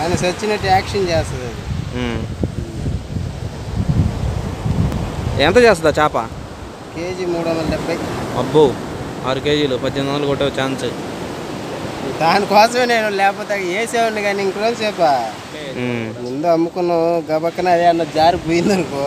కానీ సచ్చినట్టు యాక్షన్ చేస్తుంది అది ఉమ్. ఎంత చేస్తుందా చేప కేజీ మూడు వందల డెబ్బై అబ్బో ఆరు కేజీలు పద్దెనిమిది వందలు కొట్టే ఛాన్స్ దానికోసమే నేను లేకపోతే వేసేవాడిని కానీ ఇంకో సేపా ఉమ్. ముందు అమ్ముకున్నావు గబక్కన అదే అన్న జారిపోయింది అనుకో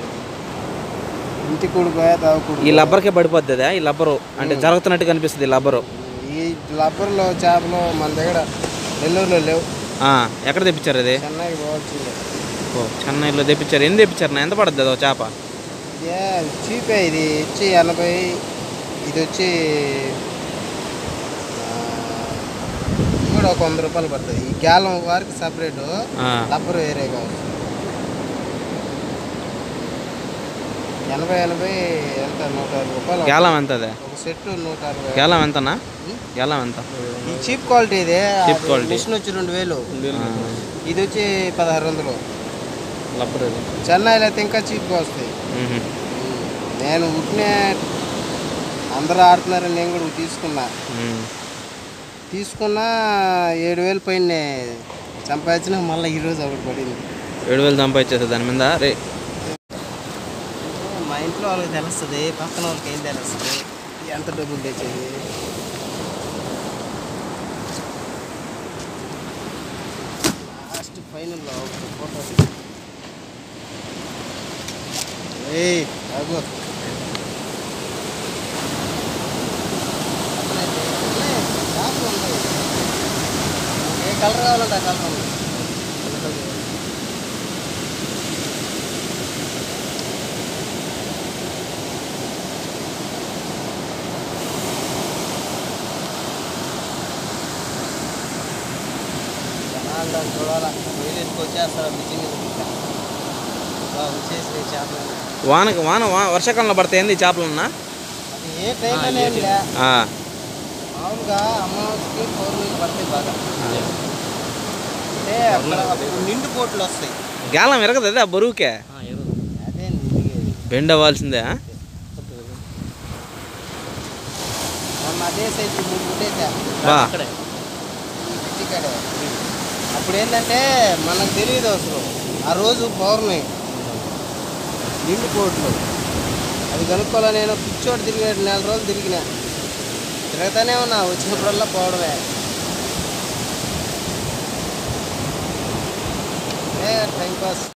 ఇంటి కూడిపోయా ఈ తాగుకుడు లబ్బర్కే పడిపోద్ది ఈ లబ్బరు అంటే జరుగుతున్నట్టు కనిపిస్తుంది ఈ లబ్బరు ఈ లబ్బర్లో చేపలు మన దగ్గర నెల్లూరులో లేవు ఆ, ఎక్కడ తెప్పించారు అది చెన్నైకి పోవాల్సిందే ఓ చెన్నైలో తెప్పించారు ఎన్ని తెప్పించారు నా ఎంత పడుతుంది అదో చేప ఏ చీపే ఇది వచ్చి ఎనభై ఇది వచ్చి ఆ, ఇది కూడా ఒక వంద రూపాయలు పడుతుంది ఈ గ్యాలం వారికి సపరేట్ ఆ, రబ్బర్ వేరేగా వస్తుంది ఎనభై ఎనభై ఎంత నూట అరవై రూపాయలు గేలం ఎంత అదే ఒక సెట్ నూట అరవై గేలం ఎంతనా గేలం ఎంత ఈ చీప్ క్వాలిటీ ఇది Cheap quality. మిషన్ వచ్చి రెండు వేలు ఆ, ఇది వచ్చి పదహారు వందలు లబ్బర్ అది చెన్నైలో అయితే ఇంకా చీప్గా వస్తాయి మ్మ్. నేను ఉట్టినే అందరూ ఆడుతున్నారని నేను కూడా తీసుకున్నా మ్మ్. తీసుకున్నా ఏడు వేలు పైన సంపాదించిన మళ్ళీ ఈరోజు ఒకటి పడింది ఏడు వేలు సంపాదించేస్తుంది దాని మీద రే మా ఇంట్లో వాళ్ళకి తెలుస్తుంది పక్కన వాళ్ళకి ఏం తెలుస్తుంది ఎంత డబ్బులు తెచ్చేది లాస్ట్ ఫైనల్లో ఒక ఫోటో ఏయ్ ఆగు చేపలు ఉంటాయి ఏ కలర్ కావాలంటే ఆ కలర్ ఉంది జనాలు దాన్ని చూడాలా వేలు ఎత్తుకొచ్చేస్తారు బిజింగ్ వచ్చేసి చేపలు వానకి వాన వా- వర్షాకాలంలో పడతాయి ఏంది చేపలున్నా అది ఏ టైంలో ఏం లే ఆ, మామూలుగా అమావాస్యకి పౌర్ణమికి పడతాయి బాగా అంటే అక్కడ అప్పుడు నిండు పోట్లు వస్తాయి గేలం ఎరగదు అదే ఆ బరువుకే అదే నిండిగేది బెండ్ అవ్వాల్సిందే ఆ? మొన్న అదే సైజు మూడు పుట్టేసా బా ఈ పిచ్చి కాడే అప్పుడు ఏంటంటే మనకు తెలియదు అసలు ఆ రోజు పౌర్ణమి నిండు పోట్లు అది కనుక్కోవాలా నేను పిచ్చోడు తిరిగాడు నెల రోజులు తిరిగిన తిరగతానే ఉన్నా వచ్చినప్పుడల్లా పోవడమే ఏ టైం పాస్